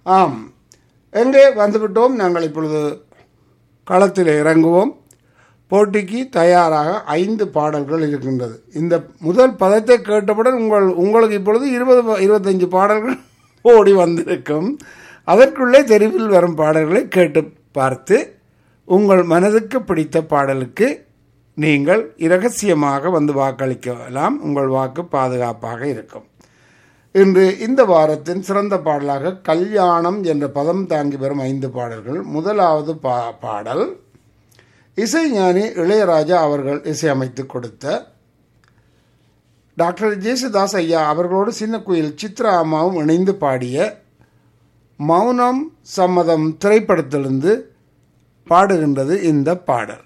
ஆம் எங்கே வந்துவிட்டோம் நாங்கள் இப்பொழுது களத்தில் இறங்குவோம் போட்டிக்கு தயாராக ஐந்து பாடல்கள் இருக்கின்றது இந்த முதல் பதத்தை கேட்டவுடன் உங்கள் உங்களுக்கு இப்பொழுது இருபது ப- இருபத்தஞ்சு பாடல்கள் ஓடி வந்திருக்கும் அதற்குள்ளே தெருவில் வரும் பாடல்களை கேட்டு பார்த்து உங்கள் மனதுக்கு பிடித்த பாடலுக்கு நீங்கள் இரகசியமாக வந்து வாக்களிக்கலாம் உங்கள் வாக்கு பாதுகாப்பாக இருக்கும் இன்று இந்த வாரத்தின் சிறந்த பாடலாக கல்யாணம் என்ற பதம் தாங்கி வரும் ஐந்து பாடல்கள் முதலாவது பா பாடல் இசைஞானி இளையராஜா அவர்கள் இசையமைத்து கொடுத்த டாக்டர் ஜேசுதாஸ் ஐயா அவர்களோடு சின்ன குயில் சித்ரா அம்மாவும் இணைந்து பாடிய மௌனம் சம்மதம் திரைப்படத்திலிருந்து பாடுகின்றது இந்த பாடல்